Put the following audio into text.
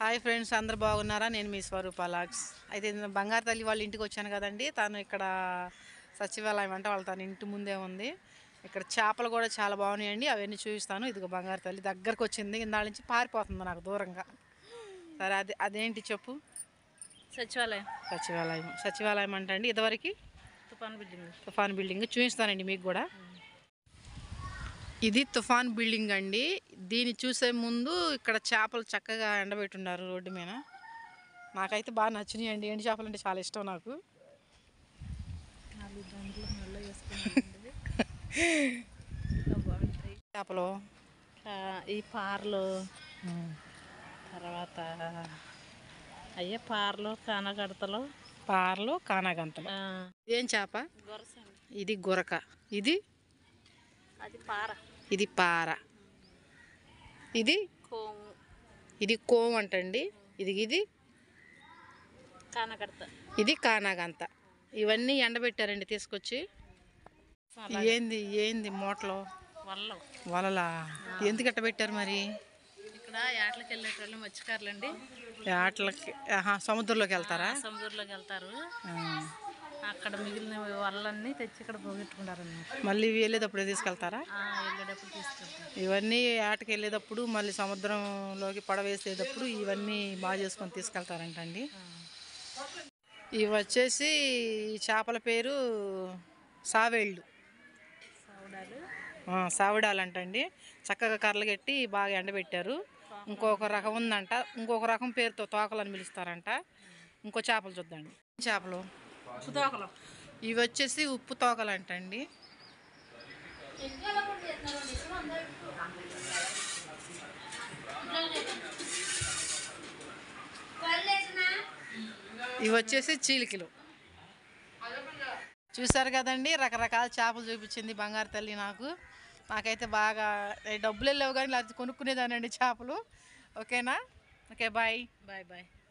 Hi friends అందరు బాగున్నారా నేను మీ స్వరూప లాగ్స్ అయితే నేను బంగారు తల్లి వాళ్ళ ఇంటికి వచ్చాను కదండి తను ఇక్కడ సచివాలయం అంటే వాళ్ళ తన ఇంటి ముందే ఉంది ఇక్కడ చేపలు కూడా చాలా బాగున్నాయండి అవన్నీ చూపిస్తాను ఇదిగో బంగారు తల్లి దగ్గరకు వచ్చింది ఇందాల నుంచి పారిపోతుంది నాకు దూరంగా సరే అది అదేంటి చెప్పు సచివాలయం సచివాలయం సచివాలయం అంటే అండి ఇదివరకు తుఫాన్ బిల్డింగ్ తుఫాన్ బిల్డింగ్ చూపిస్తానండి మీకు కూడా ఇది తుఫాన్ బిల్డింగ్ అండి దీన్ని చూసే ముందు ఇక్కడ చేపలు చక్కగా ఎండబెట్టున్నారు రోడ్డు మీద నాకైతే బాగా నచ్చినాయి అండి ఎండు చేపలు అంటే చాలా ఇష్టం నాకు నాలుగు దాంట్లో మెల్ల వేసుకున్నామండి బాగుంటాయి చేపలు కా- ఈ పార్లు తర్వాత అయ్యే పార్లు కానగడతలు పారలు కానాగంతలు ఏం చేప గొరసండి ఇది గురక ఇది అది పార ఇది పార ఇది కోము ఇది కోం అంటండి ఇది ఇది కానగడత ఇది కానాగంత ఇవన్నీ ఎండబెట్టారండి తీసుకొచ్చి ఏంది ఏంది మూటలో వల్ల వలలా ఎందుకు ఎట్ట పెట్టారు మరి ఇక్కడ ఏటలకు వెళ్ళేటోళ్ళు మత్స్యకారులండి ఆటలకి ఆహా సముద్రంలోకి వెళ్తారా సముద్రంలోకి వెళ్తారు ఆ. అక్కడ మిగిలిన వల్లన్నీ తెచ్చి ఇక్కడ పోగొట్టుకుంటారన్నమాట మళ్ళీ వెళ్ళేటప్పుడు తీసుకెళ్తారా వెళ్ళేటప్పుడు తీసుకెళ్తారు ఇవన్నీ ఆటకి వెళ్ళేటప్పుడు మళ్ళీ సముద్రంలోకి పడవ వేసేటప్పుడు ఇవన్నీ బాగా చేసుకొని తీసుకెళ్తారంటండి ఇవి వచ్చేసి ఈ చేపల పేరు సావేళ్ళు సౌడాలు ఆ, సావిడాలంటండి చక్కగా కర్రలు కట్టి బాగా ఎండబెట్టారు ఇంకొక రకం ఉందంట ఇంకొక రకం పేరుతో తోకలని పిలుస్తారంట ఇంకో చేపలు చూద్దండి చేపలు ఉప్పుతోకలు ఇవి వచ్చేసి ఉప్పు తోకలు అంటండి ఇవి వచ్చేసి చీలికలు చూసారు కదండి రకరకాల చేపలు చూపించింది బంగారు తల్లి నాకు నాకైతే బాగా ఏ డబ్బులు వెళ్ళావు కానీ లేకపోతే కొనుక్కునేదానండి చేపలు ఓకేనా ఓకే బాయ్ బాయ్ బాయ్